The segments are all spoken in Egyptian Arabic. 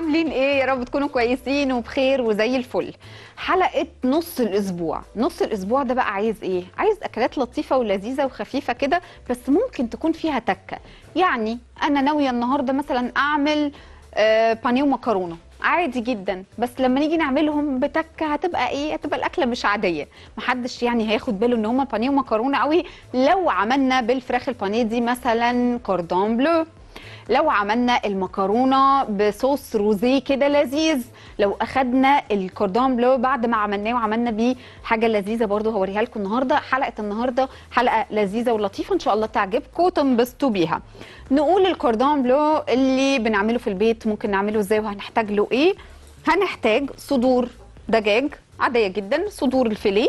عاملين ايه يا رب تكونوا كويسين وبخير وزي الفل حلقه نص الاسبوع نص الاسبوع ده بقى عايز ايه عايز اكلات لطيفه ولذيذه وخفيفه كده بس ممكن تكون فيها تكه يعني انا ناويه النهارده مثلا اعمل آه بانيه ومكرونه عادي جدا بس لما نيجي نعملهم بتكه هتبقى ايه هتبقى الاكله مش عاديه محدش يعني هياخد باله ان هما بانيه ومكرونه قوي لو عملنا بالفراخ البانيه دي مثلا كوردون بلو لو عملنا المكرونه بصوص روزيه كده لذيذ لو اخدنا الكوردون بلو بعد ما عملناه وعملنا بيه حاجه لذيذه برضو هوريها لكم النهارده حلقه النهارده حلقه لذيذه ولطيفه ان شاء الله تعجبكم وتنبسطوا بيها نقول الكوردون بلو اللي بنعمله في البيت ممكن نعمله ازاي وهنحتاج له ايه هنحتاج صدور دجاج عاديه جدا صدور الفيليه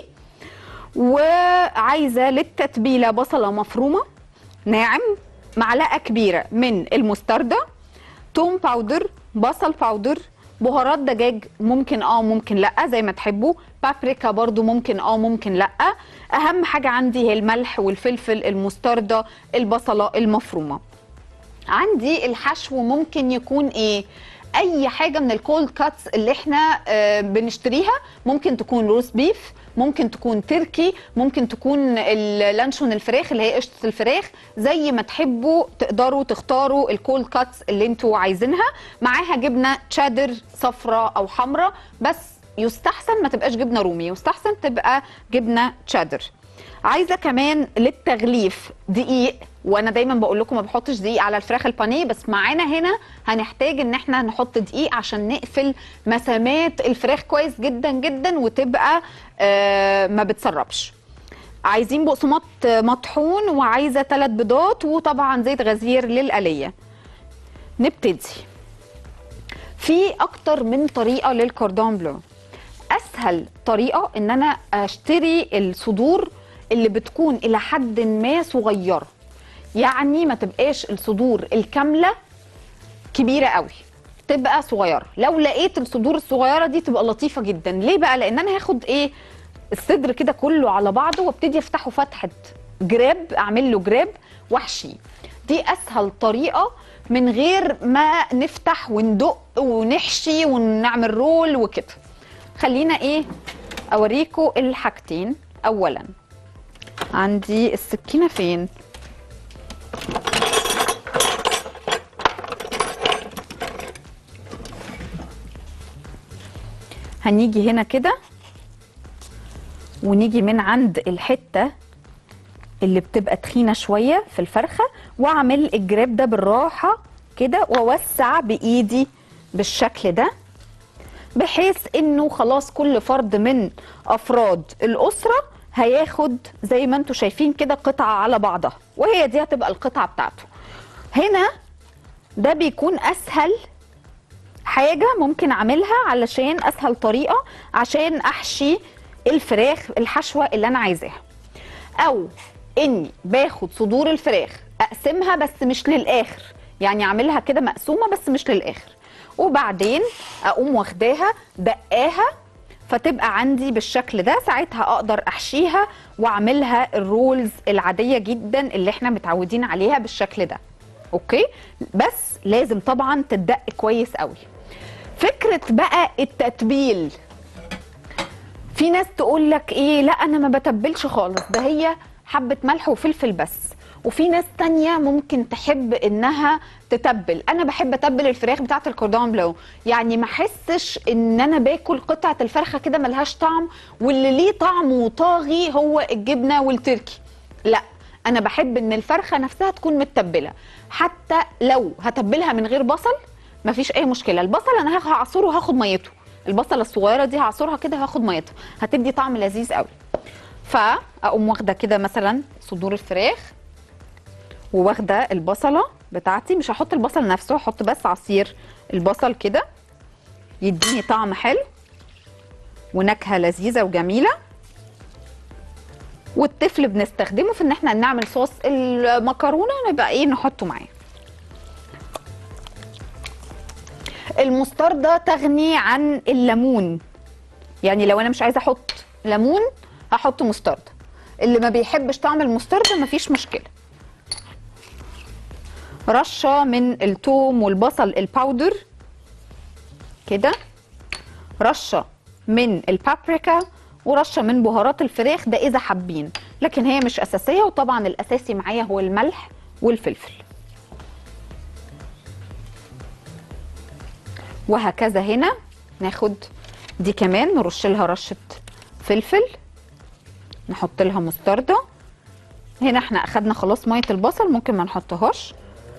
وعايزه للتتبيله بصله مفرومه ناعم معلقه كبيره من المستردة توم باودر بصل باودر بهارات دجاج ممكن اه ممكن لا زي ما تحبوا بابريكا برضو ممكن اه ممكن لا اهم حاجه عندي هي الملح والفلفل المستردة البصله المفرومه عندي الحشو ممكن يكون ايه اي حاجه من الكولد كاتس اللي احنا آه بنشتريها ممكن تكون روز بيف ممكن تكون تركي ممكن تكون اللانشون الفراخ اللي هي قشطه الفراخ زي ما تحبوا تقدروا تختاروا الكولد كاتس اللي انتوا عايزينها معاها جبنه تشادر صفراء او حمراء بس يستحسن ما تبقاش جبنه رومي يستحسن تبقى جبنه تشادر عايزه كمان للتغليف دقيق وانا دايما بقول لكم ما بحطش دقيق على الفراخ البانيه بس معانا هنا هنحتاج ان احنا نحط دقيق عشان نقفل مسامات الفراخ كويس جدا جدا وتبقى آه ما بتسربش عايزين بقسماط مطحون وعايزه ثلاث بيضات وطبعا زيت غزير للقليه نبتدي في اكتر من طريقه للكوردون بلو اسهل طريقه ان انا اشتري الصدور اللي بتكون الى حد ما صغيره يعني ما تبقاش الصدور الكامله كبيره قوي تبقى صغيره لو لقيت الصدور الصغيره دي تبقى لطيفه جدا ليه بقى لان انا هاخد ايه الصدر كده كله على بعضه وابتدي افتحه فتحه جراب اعمل له جراب واحشيه دي اسهل طريقه من غير ما نفتح وندق ونحشي ونعمل رول وكده خلينا ايه اوريكم الحاجتين اولا عندي السكينه فين هنيجي هنا كده ونيجي من عند الحته اللي بتبقى تخينه شويه في الفرخه واعمل الجراب ده بالراحه كده واوسع بايدي بالشكل ده بحيث انه خلاص كل فرد من افراد الاسره هياخد زي ما انتم شايفين كده قطعه على بعضها وهي دي هتبقى القطعه بتاعته هنا ده بيكون اسهل حاجه ممكن اعملها علشان اسهل طريقه عشان احشي الفراخ الحشوه اللي انا عايزاها او اني باخد صدور الفراخ اقسمها بس مش للاخر يعني اعملها كده مقسومه بس مش للاخر وبعدين اقوم واخداها دقاها فتبقى عندي بالشكل ده ساعتها اقدر احشيها واعملها الرولز العاديه جدا اللي احنا متعودين عليها بالشكل ده اوكي بس لازم طبعا تدق كويس قوي فكره بقى التتبيل في ناس تقول لك ايه لا انا ما بتبلش خالص ده هي حبه ملح وفلفل بس وفي ناس تانية ممكن تحب انها تتبل انا بحب اتبل الفراخ بتاعه الكوردون بلو يعني ما احسش ان انا باكل قطعه الفرخه كده ملهاش طعم واللي ليه طعم وطاغي هو الجبنه والتركي لا انا بحب ان الفرخه نفسها تكون متبله حتى لو هتبلها من غير بصل مفيش اي مشكله البصل انا هعصره وهاخد ميته البصله الصغيره دي هعصرها كده هاخد ميتها هتدي طعم لذيذ قوي فاقوم واخده كده مثلا صدور الفراخ وواخده البصله بتاعتي مش هحط البصل نفسه هحط بس عصير البصل كده يديني طعم حلو ونكهه لذيذه وجميله والتفل بنستخدمه في ان احنا نعمل صوص المكرونه نبقى ايه نحطه معاه المستردة تغني عن الليمون يعني لو انا مش عايزه احط ليمون هحط مستردة اللي ما بيحبش طعم المستردة مفيش مشكله رشه من الثوم والبصل الباودر كده رشه من البابريكا ورشه من بهارات الفراخ ده اذا حابين لكن هي مش اساسيه وطبعا الاساسي معايا هو الملح والفلفل وهكذا هنا ناخد دي كمان نرش لها رشه فلفل نحط لها مستردة هنا احنا اخدنا خلاص ميه البصل ممكن ما نحطهاش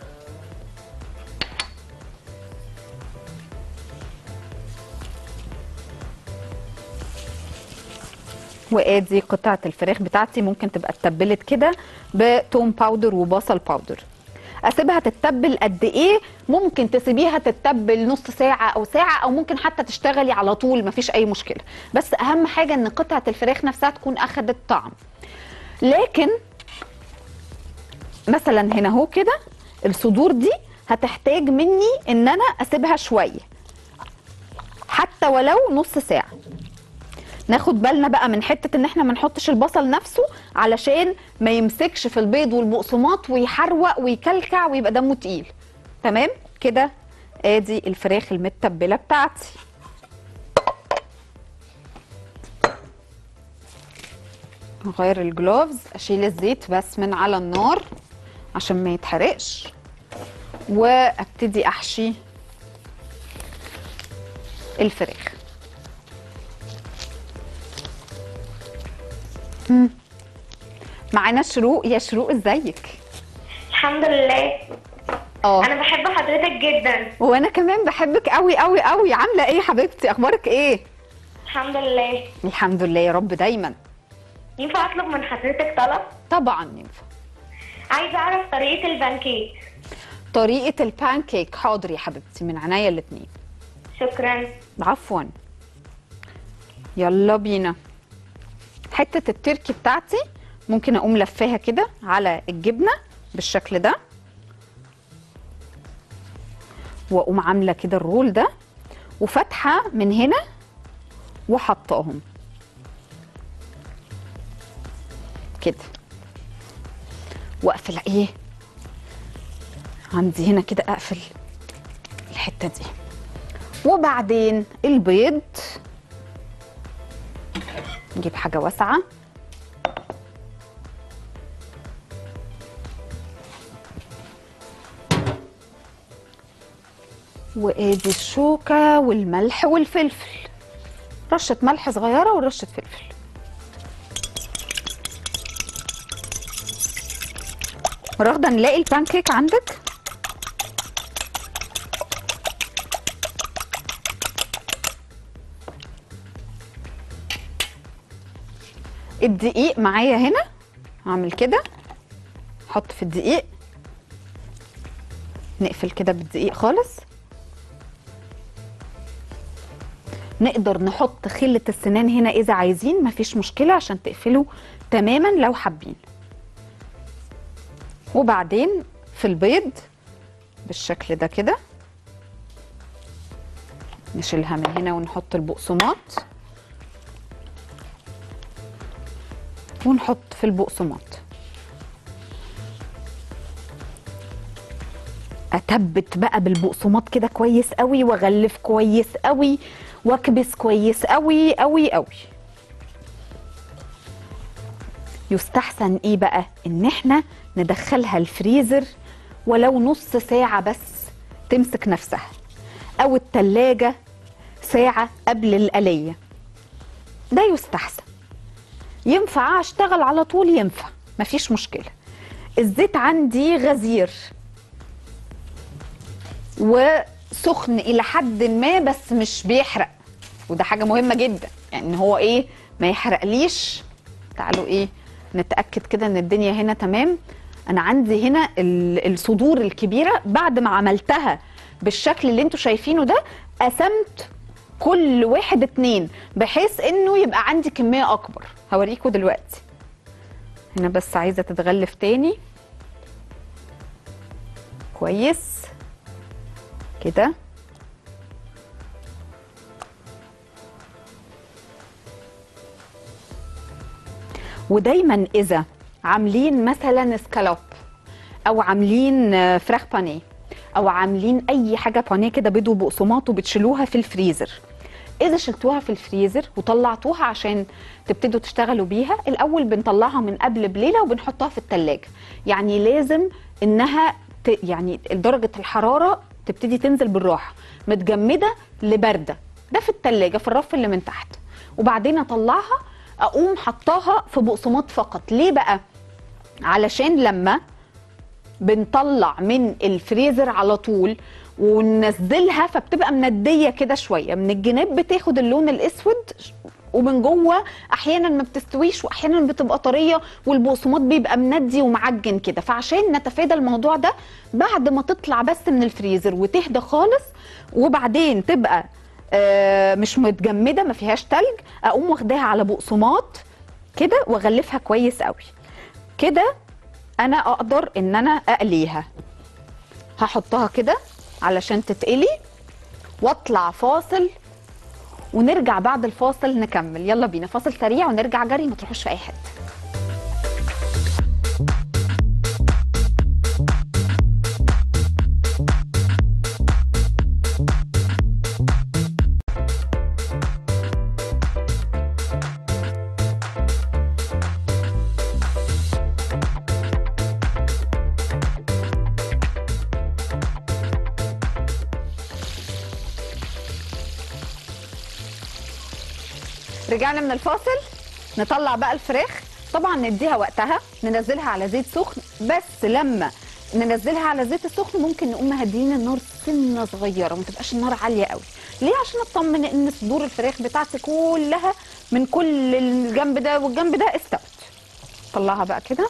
وادي قطعه الفراخ بتاعتي ممكن تبقى اتبلت كده بتوم باودر وبصل باودر اسيبها تتبل قد ايه ممكن تسيبيها تتبل نص ساعه او ساعه او ممكن حتى تشتغلي على طول مفيش اي مشكله بس اهم حاجه ان قطعه الفراخ نفسها تكون اخدت طعم لكن مثلا هنا اهو كده الصدور دي هتحتاج مني ان انا اسيبها شويه حتى ولو نص ساعه ناخد بالنا بقى من حته ان احنا ما نحطش البصل نفسه علشان ما يمسكش في البيض والبقسماط ويحروق ويكلكع ويبقى دمه تقيل تمام كده ادي الفراخ المتبله بتاعتي اغير الجلوفز اشيل الزيت بس من على النار عشان ما يتحرقش وابتدي احشي الفراخ مم. معانا شروق يا شروق ازيك الحمد لله اه انا بحب حضرتك جدا وانا كمان بحبك قوي قوي قوي عامله ايه يا حبيبتي اخبارك ايه الحمد لله الحمد لله يا رب دايما ينفع اطلب من حضرتك طلب طبعا ينفع عايزه اعرف طريقه البانكيك طريقه البانكيك حاضر يا حبيبتي من عينيا الاتنين شكرا عفوا يلا بينا حته التركي بتاعتي ممكن اقوم لفاها كده على الجبنه بالشكل ده واقوم عامله كده الرول ده وفاتحه من هنا وحطاهم كده واقفل ايه عندي هنا كده اقفل الحته دي وبعدين البيض نجيب حاجه واسعه وادي الشوكه والملح والفلفل رشه ملح صغيره ورشه فلفل رغده نلاقي البانكيك عندك الدقيق معايا هنا هعمل كده احط في الدقيق نقفل كده بالدقيق خالص نقدر نحط خلة السنان هنا إذا عايزين مفيش مشكلة عشان تقفلوا تماما لو حابين وبعدين في البيض بالشكل ده كده نشيلها من هنا ونحط البقسماط ونحط في البقسماط اتبت بقى بالبقسماط كده كويس قوي واغلف كويس قوي واكبس كويس قوي قوي قوي يستحسن ايه بقى ان احنا ندخلها الفريزر ولو نص ساعة بس تمسك نفسها او التلاجة ساعة قبل القلية ده يستحسن ينفع اشتغل على طول ينفع مفيش مشكلة الزيت عندي غزير وسخن الى حد ما بس مش بيحرق وده حاجة مهمة جدا يعني ان هو ايه ما يحرقليش تعالوا ايه نتأكد كده ان الدنيا هنا تمام انا عندي هنا ال- الصدور الكبيرة بعد ما عملتها بالشكل اللي انتوا شايفينه ده قسمت كل واحد اتنين بحيث انه يبقى عندي كمية اكبر هوريكم دلوقتي هنا بس عايزة تتغلف تاني كويس كده ودايما اذا عاملين مثلا سكالوب او عاملين آه، فراخ بانيه او عاملين اي حاجه بانيه كده بيض وبقسماط وبتشيلوها في الفريزر اذا شلتوها في الفريزر وطلعتوها عشان تبتدوا تشتغلوا بيها الاول بنطلعها من قبل بليله وبنحطها في التلاجة يعني لازم انها ت... يعني درجه الحراره تبتدي تنزل بالراحه متجمده لبارده ده في التلاجة في الرف اللي من تحت وبعدين اطلعها اقوم حطاها في بقسماط فقط ليه بقى علشان لما بنطلع من الفريزر على طول وننزلها فبتبقى منديه كده شويه من الجناب بتاخد اللون الاسود ومن جوه احيانا ما بتستويش واحيانا بتبقى طريه والبقسماط بيبقى مندي ومعجن كده فعشان نتفادى الموضوع ده بعد ما تطلع بس من الفريزر وتهدى خالص وبعدين تبقى آه، مش متجمده ما فيهاش تلج اقوم واخداها على بقسماط كده واغلفها كويس قوي كده انا اقدر ان انا اقليها هحطها كده علشان تتقلي واطلع فاصل ونرجع بعد الفاصل نكمل يلا بينا فاصل سريع ونرجع جري ما تروحوش في اي حته رجعنا من الفاصل نطلع بقى الفراخ طبعا نديها وقتها ننزلها على زيت سخن بس لما ننزلها على زيت السخن ممكن نقوم مهديين النار سنه صغيره ما تبقاش النار عاليه قوي ليه عشان اطمن ان صدور الفراخ بتاعتي كلها من كل الجنب ده والجنب ده استوت طلعها بقى كده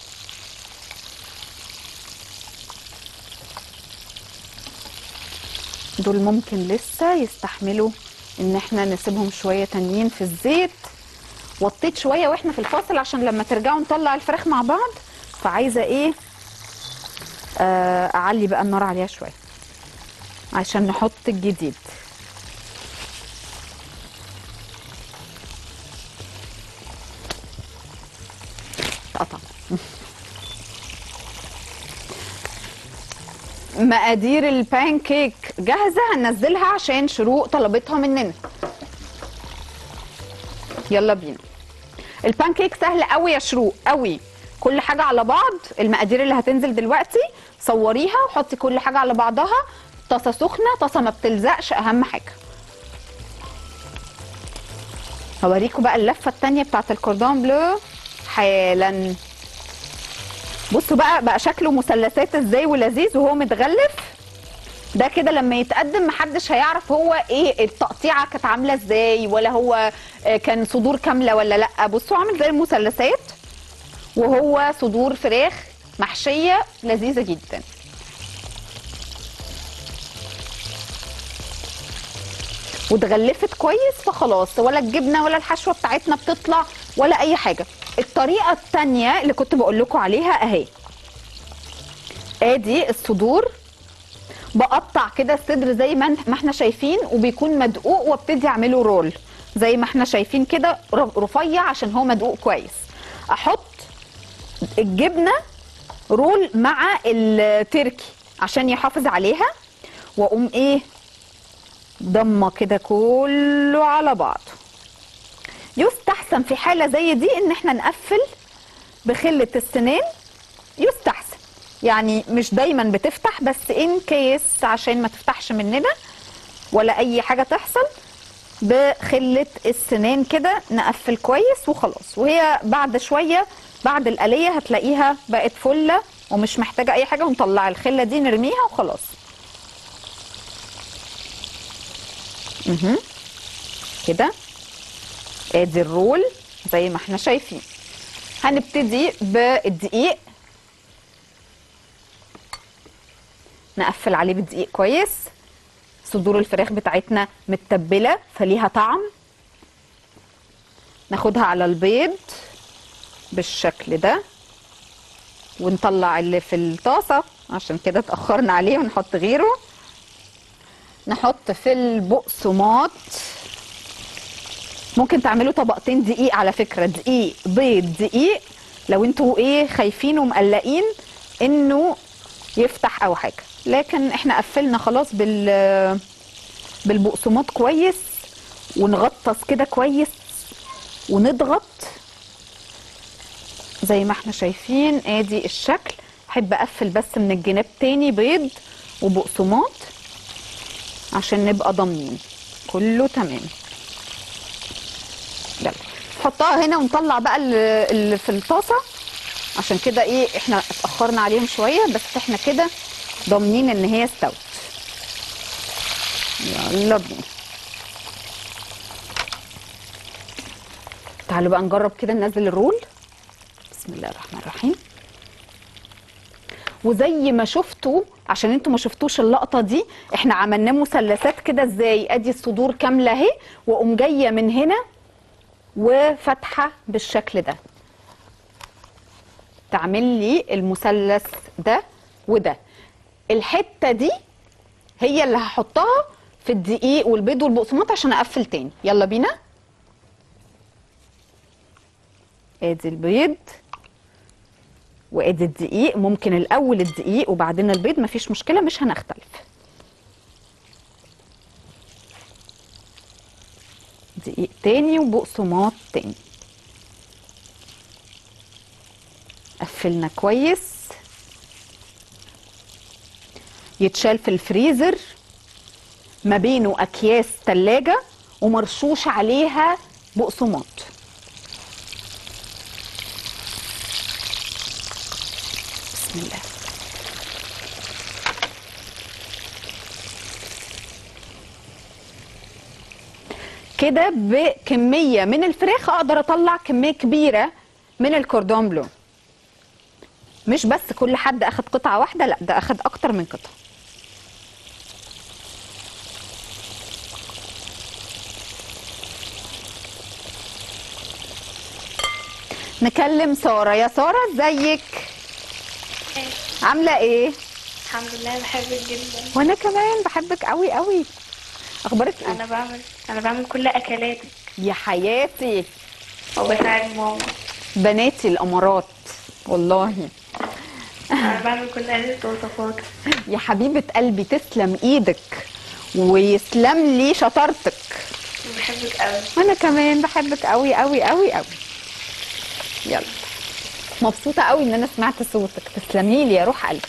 دول ممكن لسه يستحملوا ان احنا نسيبهم شويه تانيين في الزيت وطيت شويه واحنا في الفاصل عشان لما ترجعوا نطلع الفراخ مع بعض فعايزه ايه آه اعلي بقى النار عليها شويه عشان نحط الجديد اتقطع مقادير البان كيك جاهزه هننزلها عشان شروق طلبتها مننا يلا بينا البان كيك سهل قوي يا شروق قوي كل حاجه على بعض المقادير اللي هتنزل دلوقتي صوريها وحطي كل حاجه على بعضها طاسه سخنه طاسه ما بتلزقش اهم حاجه هوريكم بقى اللفه التانية بتاعت الكوردون بلو حالا بصوا بقى بقى شكله مثلثات ازاي ولذيذ وهو متغلف ده كده لما يتقدم محدش هيعرف هو ايه التقطيعه كانت عامله ازاي ولا هو آه، كان صدور كامله ولا لا بصوا عامل زي المثلثات وهو صدور فراخ محشيه لذيذه جدا واتغلفت كويس فخلاص ولا الجبنه ولا الحشوه بتاعتنا بتطلع ولا اي حاجه الطريقه التانية اللي كنت بقول لكم عليها اهي ادي الصدور بقطع كده الصدر زي ما ما احنا شايفين وبيكون مدقوق وابتدي اعمله رول زي ما احنا شايفين كده ر- رفيع عشان هو مدقوق كويس احط الجبنه رول مع التركي عشان يحافظ عليها واقوم ايه ضمه كده كله على بعضه يستحسن في حاله زي دي ان احنا نقفل بخله السنان يستحسن يعني مش دايما بتفتح بس ان كيس عشان ما تفتحش مننا ولا اي حاجه تحصل بخله السنان كده نقفل كويس وخلاص وهي بعد شويه بعد القليه هتلاقيها بقت فله ومش محتاجه اي حاجه ونطلع الخله دي نرميها وخلاص مهم. كده ادي الرول زي ما احنا شايفين هنبتدي بالدقيق نقفل عليه بالدقيق كويس صدور الفراخ بتاعتنا متبله فليها طعم ناخدها على البيض بالشكل ده ونطلع اللي في الطاسه عشان كده اتاخرنا عليه ونحط غيره نحط في البقسماط ممكن تعملوا طبقتين دقيق على فكره دقيق بيض دقيق لو انتوا ايه خايفين ومقلقين انه يفتح او حاجه لكن احنا قفلنا خلاص بال بالبقسماط كويس ونغطس كده كويس ونضغط زي ما احنا شايفين ادي الشكل احب اقفل بس من الجناب تاني بيض وبقسماط عشان نبقى ضامنين كله تمام يلا نحطها هنا ونطلع بقى ال- اللي في الطاسه عشان كده ايه احنا اتاخرنا عليهم شويه بس احنا كده ضامنين ان هي استوت يلا بينا تعالوا بقى نجرب كده ننزل الرول بسم الله الرحمن الرحيم وزي ما شفتوا عشان انتوا ما شفتوش اللقطه دي احنا عملناه مثلثات كده ازاي ادي الصدور كامله اهي واقوم جايه من هنا وفاتحه بالشكل ده تعمل لي المثلث ده وده الحته دي هي اللي هحطها في الدقيق والبيض والبقسماط عشان اقفل تاني يلا بينا ادي البيض وادي الدقيق ممكن الاول الدقيق وبعدين البيض مفيش مشكله مش هنختلف دقيق تاني وبقسماط تاني قفلنا كويس يتشال في الفريزر ما بينه اكياس تلاجة ومرشوش عليها بقسماط بسم الله كده بكمية من الفراخ اقدر اطلع كمية كبيرة من الكوردون بلو مش بس كل حد اخد قطعة واحدة لا ده اخد اكتر من قطعة نكلم سارة يا سارة ازيك عاملة ايه الحمد لله بحبك جدا وانا كمان بحبك قوي قوي اخبارك ايه انا بعمل انا بعمل كل اكلاتك يا حياتي وبساعد ماما بناتي الامارات والله انا بعمل كل هذه الوصفات يا حبيبة قلبي تسلم ايدك ويسلم لي شطارتك بحبك قوي وانا كمان بحبك قوي قوي قوي قوي يلا مبسوطة قوي ان انا سمعت صوتك تسلمي لي يا روح قلبي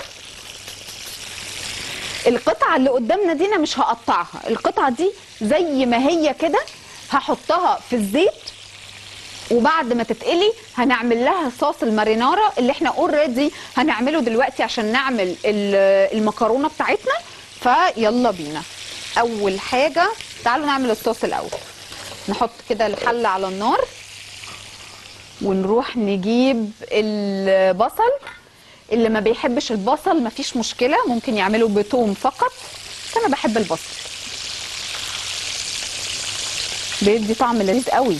القطعة اللي قدامنا دي انا مش هقطعها القطعة دي زي ما هي كده هحطها في الزيت وبعد ما تتقلي هنعمل لها صوص المارينارا اللي احنا اوريدي هنعمله دلوقتي عشان نعمل ال- المكرونه بتاعتنا فيلا بينا اول حاجه تعالوا نعمل الصوص الاول نحط كده الحله على النار ونروح نجيب البصل اللي ما بيحبش البصل مفيش مشكله ممكن يعمله بتوم فقط بس انا بحب البصل بيدي طعم لذيذ قوي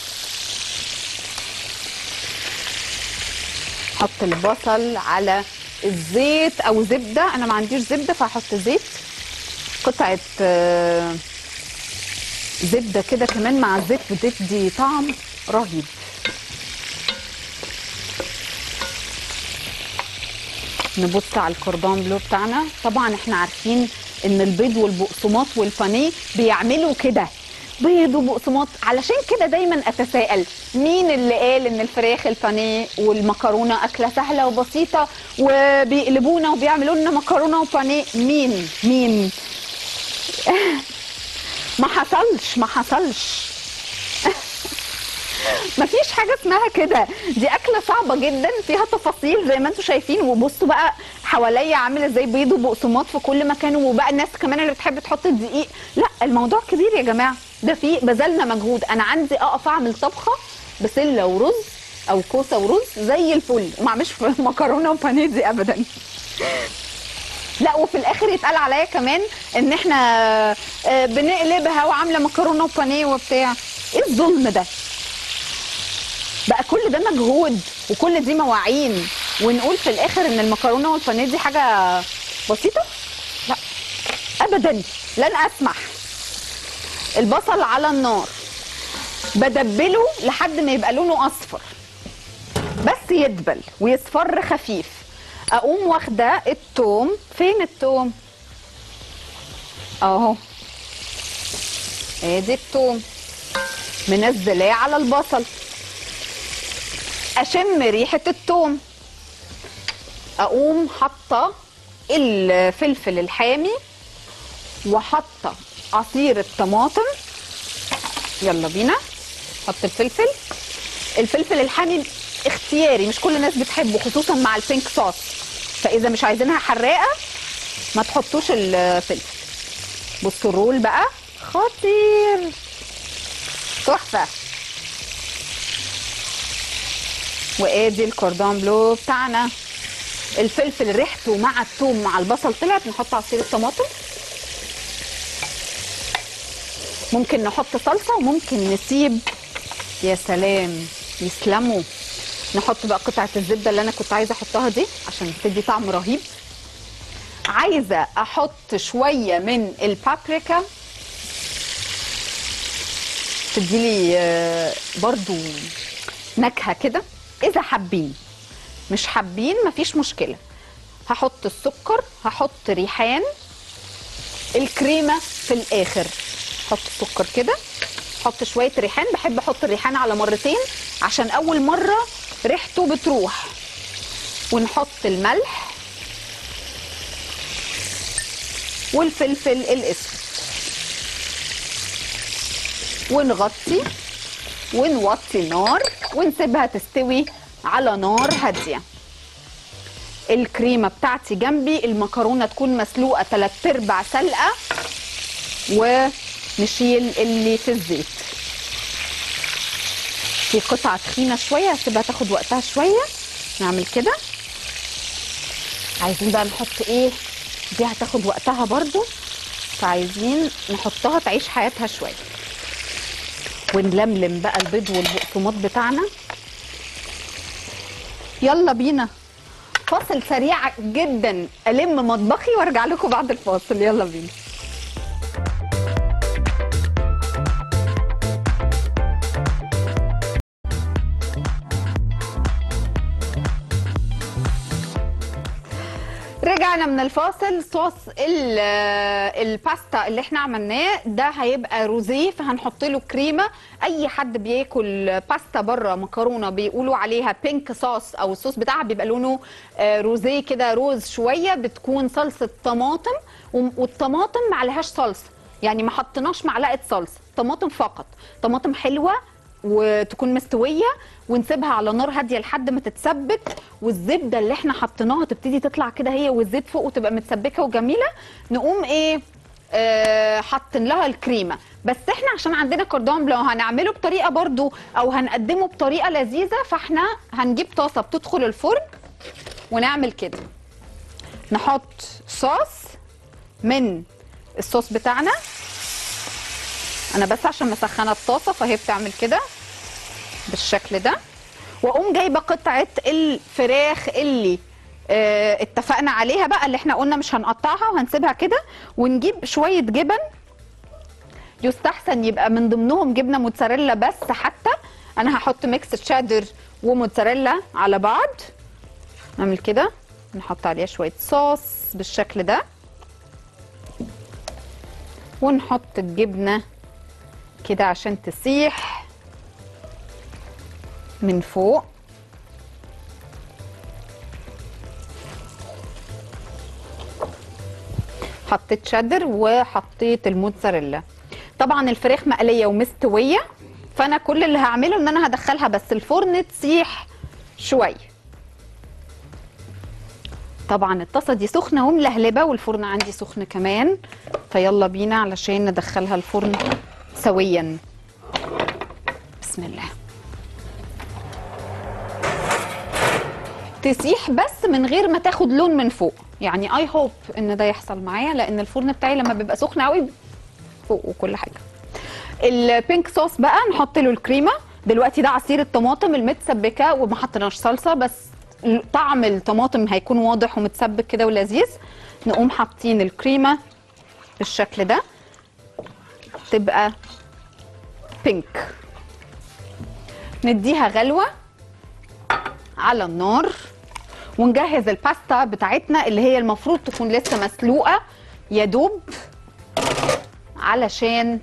حط البصل على الزيت او زبده انا ما عنديش زبده فهحط زيت قطعه آه، زبده كده كمان مع الزيت بتدي طعم رهيب نبص على الكوردون بلو بتاعنا طبعا احنا عارفين ان البيض والبقسماط والبانيه بيعملوا كده بيض وبقسماط علشان كده دايما اتساءل مين اللي قال ان الفراخ البانيه والمكرونه اكله سهله وبسيطه وبيقلبونا وبيعملوا لنا مكرونه وبانيه مين مين ما حصلش ما حصلش مفيش حاجه اسمها كده دي اكله صعبه جدا فيها تفاصيل زي ما انتم شايفين وبصوا بقى حواليا عامل ازاي بيض وبقسماط في كل مكان وبقى الناس كمان اللي بتحب تحط الدقيق لا الموضوع كبير يا جماعه ده فيه بذلنا مجهود انا عندي اقف اعمل طبخه بسله ورز او كوسه ورز زي الفل وما اعملش مكرونه وبانيه دي ابدا لا وفي الاخر يتقال عليا كمان ان احنا آه، بنقلبها وعامله مكرونه وبانيه وبتاع ايه الظلم ده بقى كل ده مجهود وكل دي مواعين ونقول في الاخر ان المكرونه والبانيه دي حاجه بسيطه لا ابدا لن اسمح البصل على النار بدبله لحد ما يبقى لونه اصفر بس يدبل ويصفر خفيف اقوم واخده التوم فين التوم اهو ادي التوم منزلاه على البصل اشم ريحه التوم اقوم حاطه الفلفل الحامي وحاطه عصير الطماطم يلا بينا حط الفلفل الفلفل الحامي اختياري مش كل الناس بتحبه خصوصا مع البينك صوص فاذا مش عايزينها حراقه ما تحطوش الفلفل بصوا الرول بقى خطير تحفه وادي الكوردون بلو بتاعنا الفلفل ريحته مع الثوم مع البصل طلعت نحط عصير الطماطم ممكن نحط صلصه وممكن نسيب يا سلام يسلموا نحط بقى قطعه الزبده اللي انا كنت عايزه احطها دي عشان تدي طعم رهيب عايزه احط شويه من البابريكا تديلي آه، برضو نكهه كده اذا حابين مش حابين مفيش مشكله هحط السكر هحط ريحان الكريمه في الاخر حط السكر كده حط شويه ريحان بحب احط الريحان على مرتين عشان اول مره ريحته بتروح ونحط الملح والفلفل الاسود ونغطي ونوطي نار ونسيبها تستوي على نار هاديه الكريمه بتاعتي جنبي المكرونه تكون مسلوقه تلات ارباع سلقه ونشيل اللي في الزيت في قطعه تخينه شويه هسيبها تاخد وقتها شويه نعمل كده عايزين بقى نحط ايه دي هتاخد وقتها برضو فعايزين نحطها تعيش حياتها شويه ونلملم بقى البيض والبقسماط بتاعنا يلا بينا فاصل سريع جدا الم مطبخي وارجع لكم بعد الفاصل يلا بينا رجعنا من الفاصل صوص ال- الباستا اللي احنا عملناه ده هيبقى روزيه فهنحط له كريمه اي حد بياكل باستا بره مكرونه بيقولوا عليها بينك صوص او الصوص بتاعها بيبقى لونه آه، روزيه كده روز شويه بتكون صلصه طماطم وم- والطماطم ما عليهاش صلصه يعني ما حطيناش معلقه صلصه طماطم فقط طماطم حلوه وتكون مستويه ونسيبها على نار هاديه لحد ما تتسبك والزبده اللي احنا حطيناها تبتدي تطلع كده هي والزيت فوق وتبقى متسبكه وجميله نقوم ايه آه حاطين لها الكريمه بس احنا عشان عندنا كوردون بلو هنعمله بطريقه برضو او هنقدمه بطريقه لذيذه فاحنا هنجيب طاسه بتدخل الفرن ونعمل كده نحط صوص من الصوص بتاعنا انا بس عشان مسخنه الطاسه فهي بتعمل كده بالشكل ده واقوم جايبه قطعه الفراخ اللي اه اتفقنا عليها بقى اللي احنا قلنا مش هنقطعها وهنسيبها كده ونجيب شويه جبن يستحسن يبقى من ضمنهم جبنه موتزاريلا بس حتى انا هحط ميكس تشادر وموتزاريلا على بعض نعمل كده نحط عليها شويه صوص بالشكل ده ونحط الجبنه كده عشان تسيح من فوق حطيت شدر وحطيت الموتزاريلا طبعا الفراخ مقليه ومستويه فانا كل اللي هعمله ان انا هدخلها بس الفرن تسيح شويه طبعا الطاسه دي سخنه وملهلبه والفرن عندي سخن كمان فيلا بينا علشان ندخلها الفرن سويا بسم الله تسيح بس من غير ما تاخد لون من فوق يعني اي هوب ان ده يحصل معايا لان الفرن بتاعي لما بيبقى سخن قوي فوق وكل حاجه البينك صوص بقى نحط له الكريمه دلوقتي ده عصير الطماطم المتسبكه وما حطيناش صلصه بس طعم الطماطم هيكون واضح ومتسبك كده ولذيذ نقوم حاطين الكريمه بالشكل ده تبقى بينك نديها غلوه على النار ونجهز الباستا بتاعتنا اللي هي المفروض تكون لسه مسلوقه يا دوب علشان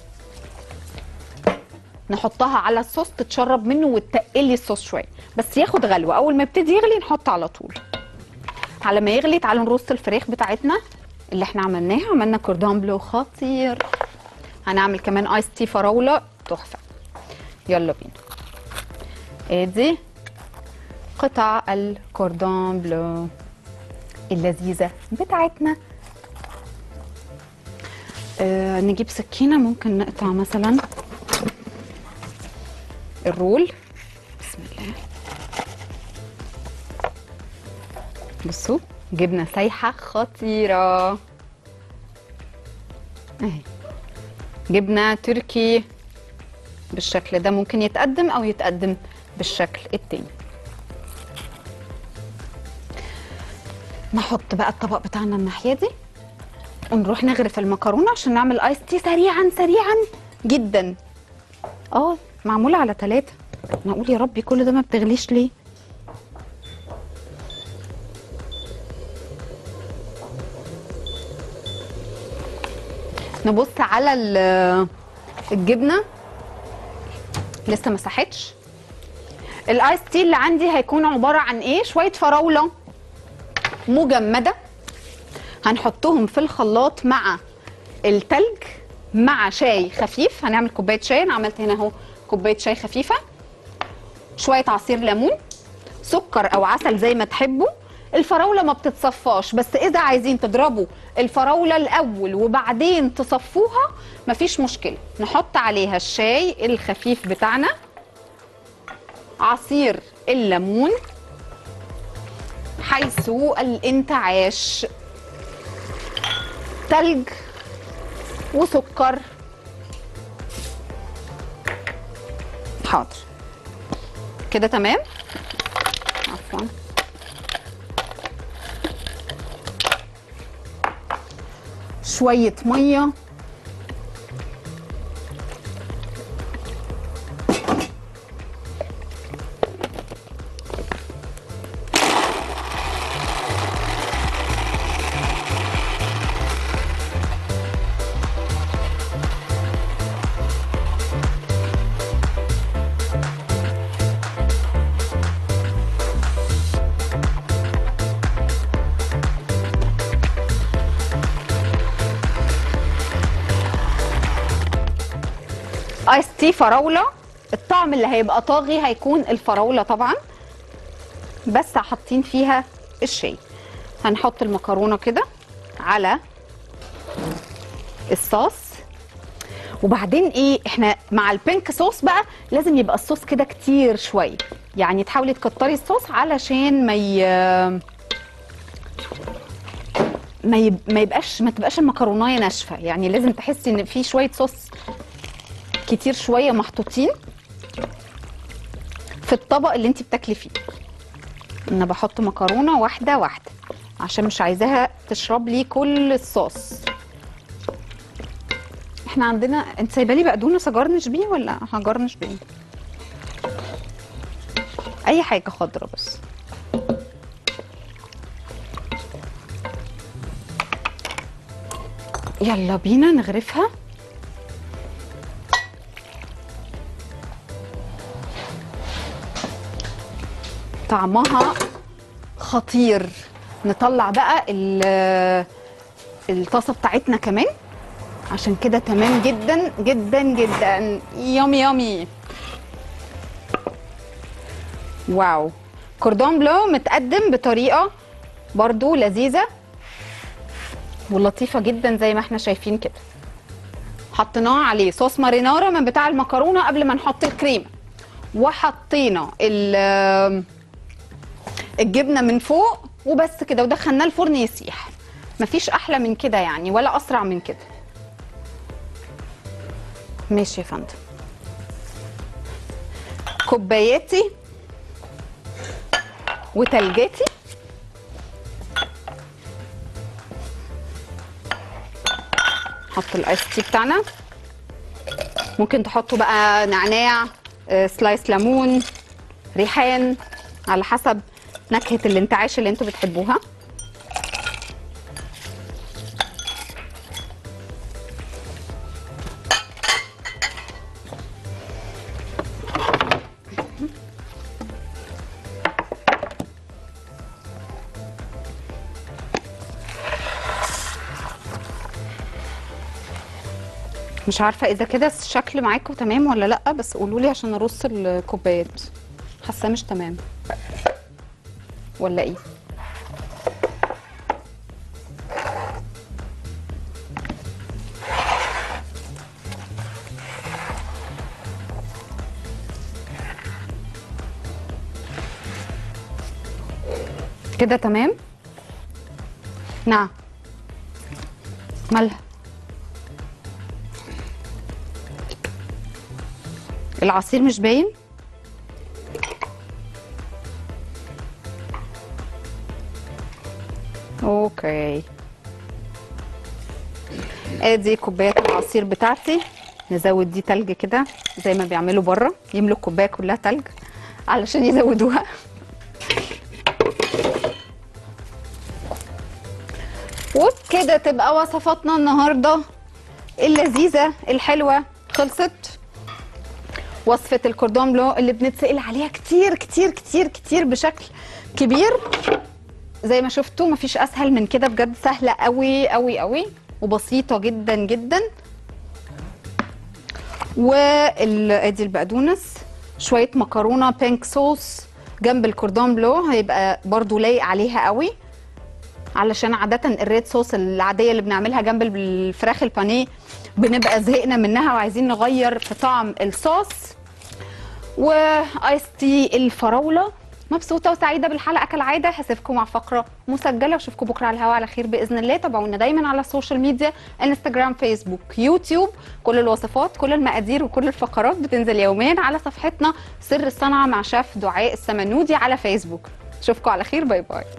نحطها على الصوص تتشرب منه وتقلي الصوص شويه بس ياخد غلوه اول ما يبتدي يغلي نحط على طول على ما يغلي تعالوا نرص الفراخ بتاعتنا اللي احنا عملناها عملنا كوردون بلو خطير هنعمل كمان ايس تي فراوله تحفه يلا بينا ادي قطع الكوردون بلو اللذيذه بتاعتنا آه نجيب سكينه ممكن نقطع مثلا الرول بسم الله بصوا جبنه سايحه خطيره اهي جبنه تركي بالشكل ده ممكن يتقدم او يتقدم بالشكل التاني نحط بقى الطبق بتاعنا الناحيه دي ونروح نغرف المكرونه عشان نعمل ايس تي سريعا سريعا جدا اه معموله على ثلاثة انا اقول يا ربي كل ده ما بتغليش ليه نبص على ال- الجبنه لسه ما ساحتش الايس تي اللي عندي هيكون عباره عن ايه شويه فراوله مجمده هنحطهم في الخلاط مع التلج مع شاي خفيف هنعمل كوبايه شاي انا عملت هنا اهو كوبايه شاي خفيفه شويه عصير ليمون سكر او عسل زي ما تحبوا الفراوله ما بتتصفاش بس اذا عايزين تضربوا الفراوله الاول وبعدين تصفوها مفيش مشكله نحط عليها الشاي الخفيف بتاعنا عصير الليمون حيث الانتعاش تلج وسكر حاضر كده تمام عفوا شوية مية ايس تي فراوله الطعم اللي هيبقى طاغي هيكون الفراوله طبعا بس حاطين فيها الشاي هنحط المكرونه كده على الصوص وبعدين ايه احنا مع البينك صوص بقى لازم يبقى الصوص كده كتير شويه يعني تحاولي تكتري الصوص علشان ما ي... ما, يب... ما يبقاش ما تبقاش المكرونايه ناشفه يعني لازم تحسي ان في شويه صوص كتير شويه محطوطين في الطبق اللي انت بتاكلي فيه انا بحط مكرونه واحده واحده عشان مش عايزاها تشرب لي كل الصوص احنا عندنا انت سايبه لي بقدونس اجرنش بيه ولا هجرنش بيه اي حاجه خضرا بس يلا بينا نغرفها طعمها خطير نطلع بقى ال- الطاسه بتاعتنا كمان عشان كده تمام جدا جدا جدا يامي يامي واو كوردون بلو متقدم بطريقه برضو لذيذه ولطيفه جدا زي ما احنا شايفين كده حطيناه عليه صوص مارينارا من بتاع المكرونه قبل ما نحط الكريمه وحطينا ال- الجبنه من فوق وبس كده ودخلناه الفرن يسيح مفيش احلى من كده يعني ولا اسرع من كده ماشي يا فندم كوباياتي وتلجاتي نحط الايس تي بتاعنا ممكن تحطوا بقى نعناع آه، سلايس ليمون ريحان على حسب نكهه الانتعاش اللي انتوا بتحبوها مش عارفه اذا كده الشكل معاكم تمام ولا لا بس قولوا لي عشان ارص الكوبايات حاسه مش تمام ولا ايه كده تمام نعم مالها العصير مش باين اوكي ادي كوبايات العصير بتاعتي نزود دي تلج كده زي ما بيعملوا بره يملوا الكوبايه كلها تلج علشان يزودوها وبكده تبقى وصفاتنا النهارده اللذيذه الحلوه خلصت وصفه الكوردون بلو اللي بنتسال عليها كتير كتير كتير كتير بشكل كبير زي ما شفتوا مفيش اسهل من كده بجد سهله قوي قوي قوي وبسيطه جدا جدا وادي البقدونس شويه مكرونه بينك صوص جنب الكوردون بلو هيبقى برضو لايق عليها قوي علشان عادة الريد صوص العادية اللي بنعملها جنب الفراخ البانيه بنبقى زهقنا منها وعايزين نغير في طعم الصوص وايس تي الفراولة مبسوطة وسعيدة بالحلقة كالعادة هسيبكم مع فقرة مسجلة واشوفكم بكرة على الهواء على خير بإذن الله تابعونا دايما على السوشيال ميديا انستجرام فيسبوك يوتيوب كل الوصفات كل المقادير وكل الفقرات بتنزل يوميا على صفحتنا سر الصنعة مع شيف دعاء السمنودي على فيسبوك اشوفكم على خير باي باي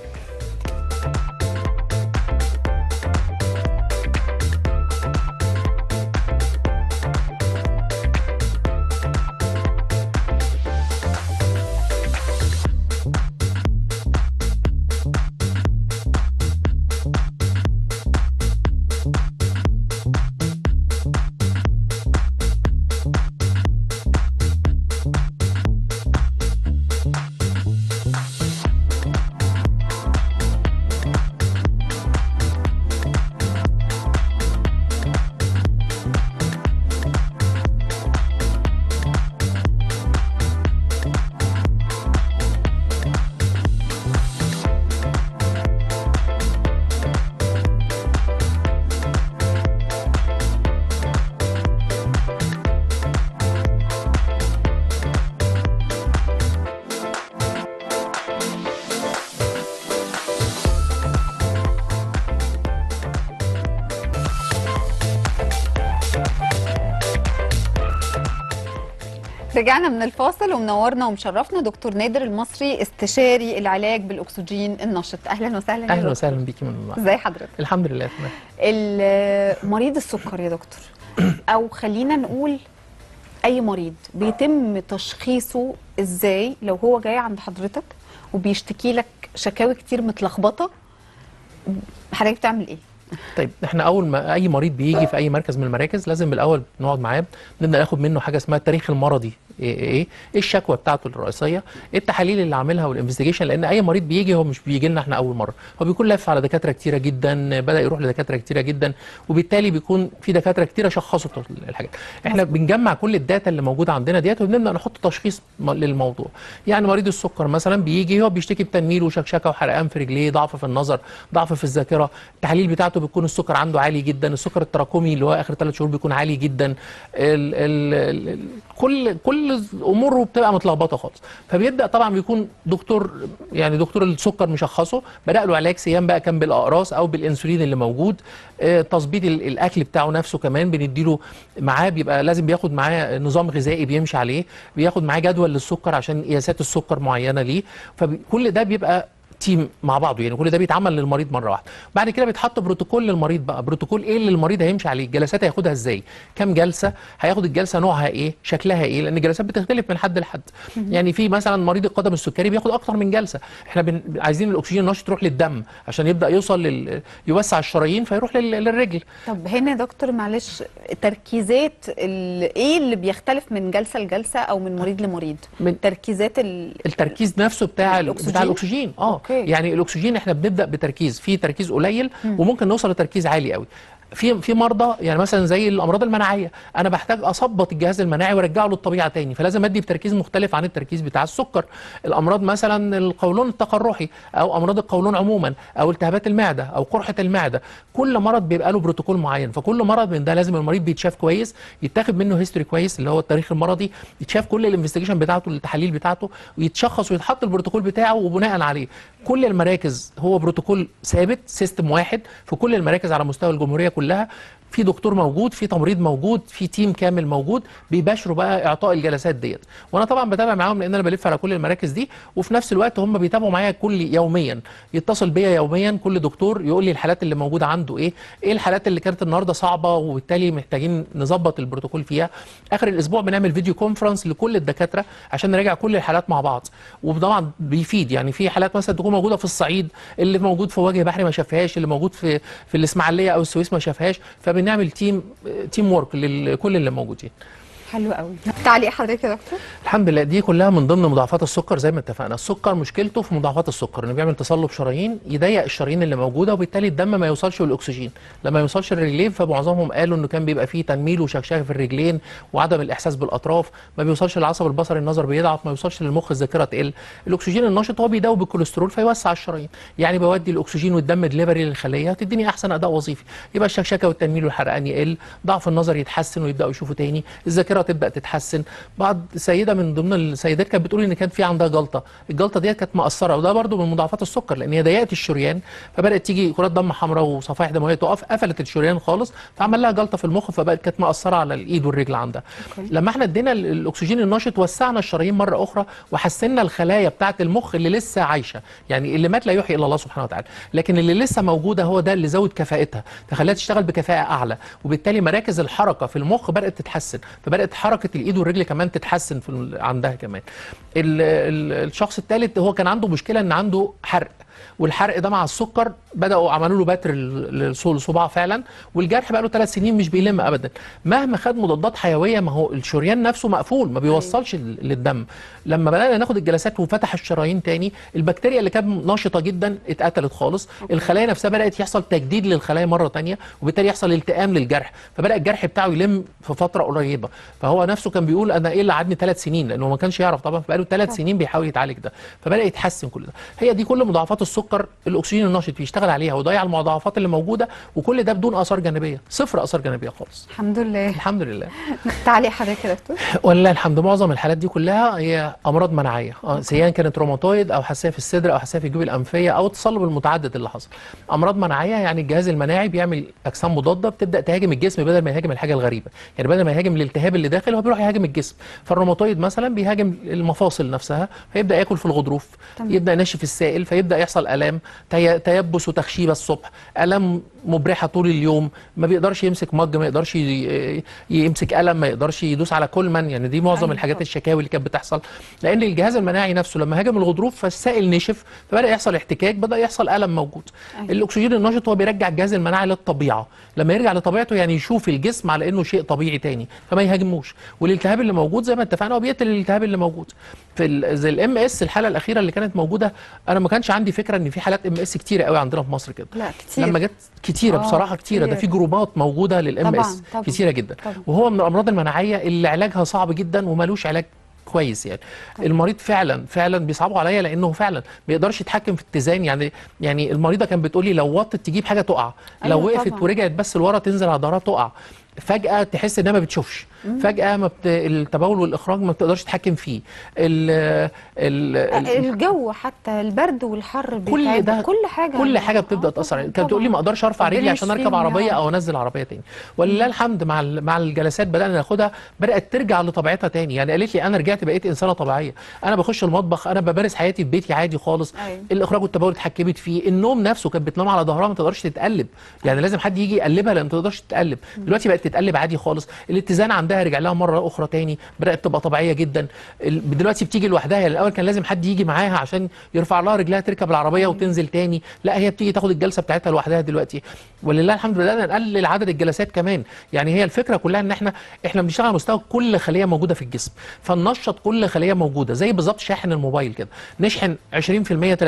رجعنا من الفاصل ومنورنا ومشرفنا دكتور نادر المصري استشاري العلاج بالاكسجين النشط اهلا وسهلا يا اهلا دكتور. وسهلا بيكي من الله ازي حضرتك الحمد لله تمام ال- مريض السكر يا دكتور او خلينا نقول اي مريض بيتم تشخيصه ازاي لو هو جاي عند حضرتك وبيشتكي لك شكاوي كتير متلخبطه حضرتك بتعمل ايه طيب احنا اول ما اي مريض بيجي في اي مركز من المراكز لازم بالاول نقعد معاه نبدا ناخد منه حاجه اسمها التاريخ المرضي ايه ايه ايه الشكوى بتاعته الرئيسيه ايه التحاليل اللي عاملها والانفستيجيشن لان اي مريض بيجي هو مش بيجي لنا احنا اول مره هو بيكون لف على دكاتره كتيره جدا بدا يروح لدكاتره كتيره جدا وبالتالي بيكون في دكاتره كتيره شخصوا الحاجات احنا بنجمع كل الداتا اللي موجوده عندنا ديت وبنبدا نحط تشخيص م- للموضوع يعني مريض السكر مثلا بيجي هو بيشتكي بتنميل وشكشكه وحرقان في رجليه ضعف في النظر ضعف في الذاكره التحاليل بتاعته بتكون السكر عنده عالي جدا السكر التراكمي اللي هو اخر ثلاث شهور بيكون عالي جدا ال ال ال كل كل اموره بتبقى متلخبطه خالص فبيبدا طبعا بيكون دكتور يعني دكتور السكر مشخصه بدا له علاج سيام بقى كان بالاقراص او بالانسولين اللي موجود آه، تظبيط ال- الاكل بتاعه نفسه كمان بنديله معاه بيبقى لازم بياخد معاه نظام غذائي بيمشي عليه بياخد معاه جدول للسكر عشان قياسات السكر معينه ليه فكل ده بيبقى تيم مع بعضه يعني كل ده بيتعمل للمريض مره واحده بعد كده بيتحط بروتوكول للمريض بقى بروتوكول ايه اللي المريض هيمشي عليه الجلسات هياخدها ازاي كام جلسه هياخد الجلسه نوعها ايه شكلها ايه لان الجلسات بتختلف من حد لحد يعني في مثلا مريض القدم السكري بياخد اكتر من جلسه احنا بن... عايزين الاكسجين النشط يروح للدم عشان يبدا يوصل لل... يوسع الشرايين فيروح لل... للرجل طب هنا يا دكتور معلش تركيزات ال- ايه اللي بيختلف من جلسه لجلسه او من مريض لمريض من- تركيزات ال... التركيز نفسه بتاع ال- الأكسجين؟ بتاع الاكسجين اه أوكي. يعني الاكسجين احنا بنبدا بتركيز في تركيز قليل وممكن نوصل لتركيز عالي قوي في في مرضى يعني مثلا زي الامراض المناعيه انا بحتاج اثبط الجهاز المناعي وارجعه للطبيعه تاني فلازم ادي بتركيز مختلف عن التركيز بتاع السكر الامراض مثلا القولون التقرحي او امراض القولون عموما او التهابات المعده او قرحه المعده كل مرض بيبقى له بروتوكول معين فكل مرض من ده لازم المريض بيتشاف كويس يتاخد منه هيستوري كويس اللي هو التاريخ المرضي يتشاف كل الانفستيجيشن بتاعته التحاليل بتاعته ويتشخص ويتحط البروتوكول بتاعه وبناء عليه كل المراكز هو بروتوكول ثابت سيستم واحد في كل المراكز على مستوى الجمهوريه كلها في دكتور موجود في تمريض موجود في تيم كامل موجود بيباشروا بقى اعطاء الجلسات ديت وانا طبعا بتابع معاهم لان انا بلف على كل المراكز دي وفي نفس الوقت هم بيتابعوا معايا كل يوميا يتصل بيا يوميا كل دكتور يقول لي الحالات اللي موجوده عنده ايه ايه الحالات اللي كانت النهارده صعبه وبالتالي محتاجين نظبط البروتوكول فيها اخر الاسبوع بنعمل فيديو كونفرنس لكل الدكاتره عشان نراجع كل الحالات مع بعض وطبعا بيفيد يعني في حالات مثلا تكون موجوده في الصعيد اللي موجود في وجه بحري ما شافهاش اللي موجود في في الاسماعيليه او السويس ما شافهاش فبنعمل تيم تيم ورك لكل اللي موجودين حلو قوي تعليق حضرتك يا دكتور الحمد لله دي كلها من ضمن مضاعفات السكر زي ما اتفقنا السكر مشكلته في مضاعفات السكر انه بيعمل تصلب شرايين يضيق الشرايين اللي موجوده وبالتالي الدم ما يوصلش للاكسجين لما يوصلش للرجلين فمعظمهم قالوا انه كان بيبقى فيه تنميل وشكشكه في الرجلين وعدم الاحساس بالاطراف ما بيوصلش للعصب البصري النظر بيضعف ما يوصلش للمخ الذاكره تقل الاكسجين النشط هو بيداوي بالكوليسترول فيوسع الشرايين يعني بودي الاكسجين والدم دليفري للخليه تديني احسن اداء وظيفي يبقى الشكشكه والتنميل والحرقان يقل ضعف النظر يتحسن ويبداوا يشوفوا تاني الذاكره تبدا تتحسن بعض سيده من ضمن السيدات كانت بتقول ان كان في عندها جلطه الجلطه ديت كانت مأثره وده برضو من مضاعفات السكر لان هي ضيقت الشريان فبدات تيجي كرات دم حمراء وصفائح دمويه تقف قفلت الشريان خالص فعمل لها جلطه في المخ فبقت كانت مأثره على الايد والرجل عندها لما احنا ادينا ال- الاكسجين النشط وسعنا الشرايين مره اخرى وحسنا الخلايا بتاعه المخ اللي لسه عايشه يعني اللي مات لا يحيي الا الله سبحانه وتعالى لكن اللي لسه موجوده هو ده اللي زود كفاءتها فخلاها تشتغل بكفاءه اعلى وبالتالي مراكز الحركه في المخ بدات تتحسن فبدات حركه الايد والرجل كمان تتحسن في ال- عندها كمان ال ال الشخص الثالث هو كان عنده مشكله ان عنده حرق والحرق ده مع السكر بداوا عملوا له بتر الصباع فعلا والجرح بقى له ثلاث سنين مش بيلم ابدا مهما خد مضادات حيويه ما هو الشريان نفسه مقفول ما بيوصلش لل- للدم لما بدانا ناخد الجلسات وفتح الشرايين تاني البكتيريا اللي كانت نشطه جدا اتقتلت خالص الخلايا نفسها بدات يحصل تجديد للخلايا مره تانية وبالتالي يحصل التئام للجرح فبدا الجرح بتاعه يلم في فتره قريبه فهو نفسه كان بيقول انا ايه اللي قعدني ثلاث سنين لانه ما كانش يعرف طبعا فبقى له ثلاث سنين بيحاول يتعالج ده فبدا يتحسن كل ده هي دي كل مضاعفات السكر الاكسجين النشط بيشتغل عليها ويضيع المضاعفات اللي موجوده وكل ده بدون اثار جانبيه صفر اثار جانبيه خالص الحمد لله الحمد لله تعليق حضرتك يا دكتور ولله الحمد معظم الحالات دي كلها هي امراض مناعيه آه، سواء كانت روماتويد او حساسيه في الصدر او حساسيه في الجيوب الانفيه او التصلب المتعدد اللي حصل امراض مناعيه يعني الجهاز المناعي بيعمل اجسام مضاده بتبدا تهاجم الجسم بدل ما يهاجم الحاجه الغريبه يعني بدل ما يهاجم الالتهاب اللي داخل هو بيروح يهاجم الجسم فالروماتويد مثلا بيهاجم المفاصل نفسها فيبدا ياكل في الغضروف تمام. يبدا ينشف السائل فيبدا يحصل الام تي- تيبس وتخشيبه الصبح الام مبرحه طول اليوم ما بيقدرش يمسك مج ما يقدرش ي- يمسك قلم ما يقدرش يدوس على كولمان يعني دي معظم أيوة الحاجات طبعا. الشكاوي اللي كانت بتحصل لان الجهاز المناعي نفسه لما هاجم الغضروف فالسائل نشف فبدا يحصل احتكاك بدا يحصل الم موجود أيوة. الاكسجين النشط هو بيرجع الجهاز المناعي للطبيعه لما يرجع لطبيعته يعني يشوف الجسم على انه شيء طبيعي تاني فما يهاجموش والالتهاب اللي موجود زي ما اتفقنا هو بيقتل الالتهاب اللي موجود في ال- زي الام اس الحاله الاخيره اللي كانت موجوده انا ما كانش عندي فكره ان في حالات ام اس كتيره قوي عندنا في مصر كده لا كتير لما جت كتيره آه، بصراحه كتيره ده كتير. في جروبات موجوده للام طبعاً، اس طبعاً. كتيره جدا طبعاً. وهو من الامراض المناعيه اللي علاجها صعب جدا ومالوش علاج كويس يعني المريض فعلا فعلا بيصعبوا عليا لانه فعلا ما يقدرش يتحكم في اتزان يعني يعني المريضه كانت بتقول لي لو وطت تجيب حاجه تقع لو أيوة وقفت طبعاً. ورجعت بس لورا تنزل على ظهرها تقع فجاه تحس انها ما بتشوفش فجاه ما بت... التبول والاخراج ما بتقدرش تتحكم فيه ال... ال... ال... الجو حتى البرد والحر كل بيتعب، ده كل حاجه كل حاجه آه، بتبدا تاثر عليك طبعاً، كانت تقول لي ما طبعاً. اقدرش ارفع ربنا رجلي عشان اركب يشفيهم يا عربيه رب. او انزل عربيه تاني ولله الحمد مع ال- مع الجلسات بدانا ناخدها بدات ترجع لطبيعتها تاني يعني قالت لي انا رجعت بقيت انسانه طبيعيه انا بخش المطبخ انا بمارس حياتي في بيتي عادي خالص أيوة. الاخراج والتبول اتحكمت فيه النوم نفسه كانت بتنام على ظهرها ما تقدرش تتقلب يعني لازم حد يجي يقلبها لان ما تقدرش تتقلب دلوقتي بقت تتقلب عادي خالص الاتزان عندها رجع لها مره اخرى تاني بدات تبقى طبيعيه جدا ال- دلوقتي بتيجي لوحدها يعني الاول كان لازم حد يجي معاها عشان يرفع لها رجلها تركب العربيه وتنزل تاني لا هي بتيجي تاخد الجلسه بتاعتها لوحدها دلوقتي ولله الحمد بدانا نقلل عدد الجلسات كمان يعني هي الفكره كلها ان احنا احنا بنشتغل على مستوى كل خليه موجوده في الجسم فننشط كل خليه موجوده زي بالظبط شاحن الموبايل كده نشحن 20% 30% 40%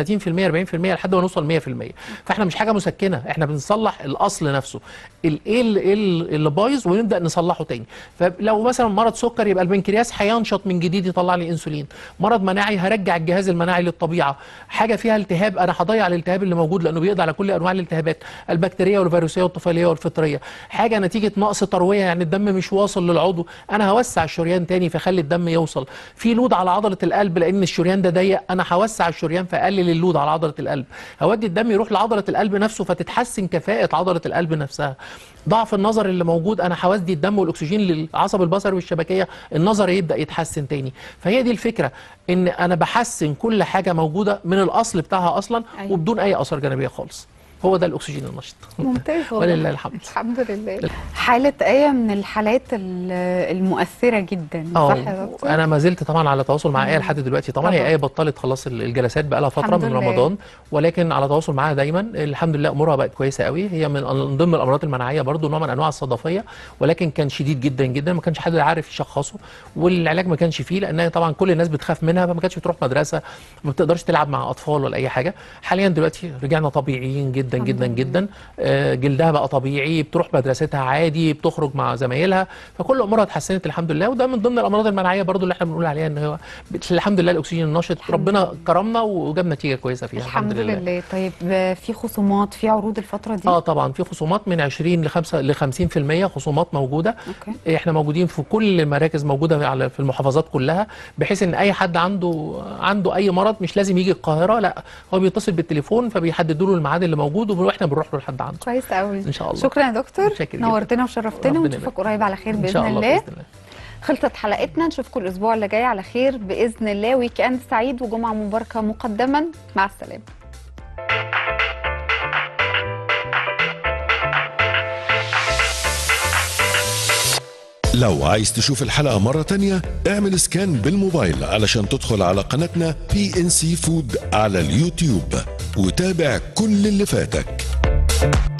لحد ما نوصل 100% فاحنا مش حاجه مسكنه احنا بنصلح الاصل نفسه ال- ايه ال- إيه ال- اللي بايظ ونبدا نصلحه تاني فلو مثلا مرض سكر يبقى البنكرياس هينشط من جديد يطلع لي انسولين مرض مناعي هرجع الجهاز المناعي للطبيعه حاجه فيها التهاب انا هضيع الالتهاب اللي موجود لانه بيقضي على كل انواع الالتهابات البكتيريه والفيروسيه والطفيليه والفطريه حاجه نتيجه نقص ترويه يعني الدم مش واصل للعضو انا هوسع الشريان تاني فخلي الدم يوصل في لود على عضله القلب لان الشريان ده ضيق انا هوسع الشريان فاقلل اللود على عضله القلب هودي الدم يروح لعضله القلب نفسه فتتحسن كفاءه عضله القلب نفسها ضعف النظر اللي موجود انا هودي الدم والاكسجين للعصب البصري والشبكيه النظر يبدا يتحسن تاني فهي دي الفكره ان انا بحسن كل حاجه موجوده من الاصل بتاعها اصلا أيوة. وبدون اي اثار جانبيه خالص هو ده الاكسجين النشط ممتاز والله. ولله الحمد الحمد لله حالة آية من الحالات ال- المؤثرة جدا صح يا اه دكتور؟ انا ما زلت طبعا على تواصل مع ايه لحد دلوقتي طبعا هي طبعاً. ايه بطلت خلاص ال- الجلسات بقى لها فتره الحمد من لله. رمضان ولكن على تواصل معاها دايما الحمد لله امورها بقت كويسه قوي هي من من ضمن الامراض المناعيه برضو نوع من انواع الصدفيه ولكن كان شديد جدا جدا ما كانش حد عارف يشخصه والعلاج ما كانش فيه لان طبعا كل الناس بتخاف منها فما كانتش بتروح مدرسه ما بتقدرش تلعب مع اطفال ولا اي حاجه حاليا دلوقتي رجعنا طبيعيين جدا الحمد جدا لله. جدا آه، جلدها بقى طبيعي بتروح مدرستها عادي بتخرج مع زمايلها فكل امورها اتحسنت الحمد لله وده من ضمن الامراض المناعيه برضو اللي احنا بنقول عليها ان هو بت- الحمد لله الاكسجين النشط الحمد ربنا لله. كرمنا وجاب نتيجه كويسه فيها الحمد لله طيب آه، في خصومات في عروض الفترة دي؟ اه طبعا في خصومات من 20 ل 5 ل 50% خصومات موجوده اوكي احنا موجودين في كل المراكز موجوده على في المحافظات كلها بحيث ان اي حد عنده عنده اي مرض مش لازم يجي القاهره لا هو بيتصل بالتليفون فبيحددوا له الميعاد اللي موجود واحنا بنروح له لحد عنده كويس قوي ان شاء الله شكرا يا دكتور متشكر جداً. نورتنا وشرفتنا ربنا ونشوفك يبارك. قريب على خير ان باذن شاء الله الله باذن الله خلصت حلقتنا نشوفكم الاسبوع اللي جاي على خير باذن الله ويك اند سعيد وجمعه مباركه مقدما مع السلامه لو عايز تشوف الحلقة مرة تانية اعمل سكان بالموبايل علشان تدخل على قناتنا بي ان سي فود على اليوتيوب وتابع كل اللي فاتك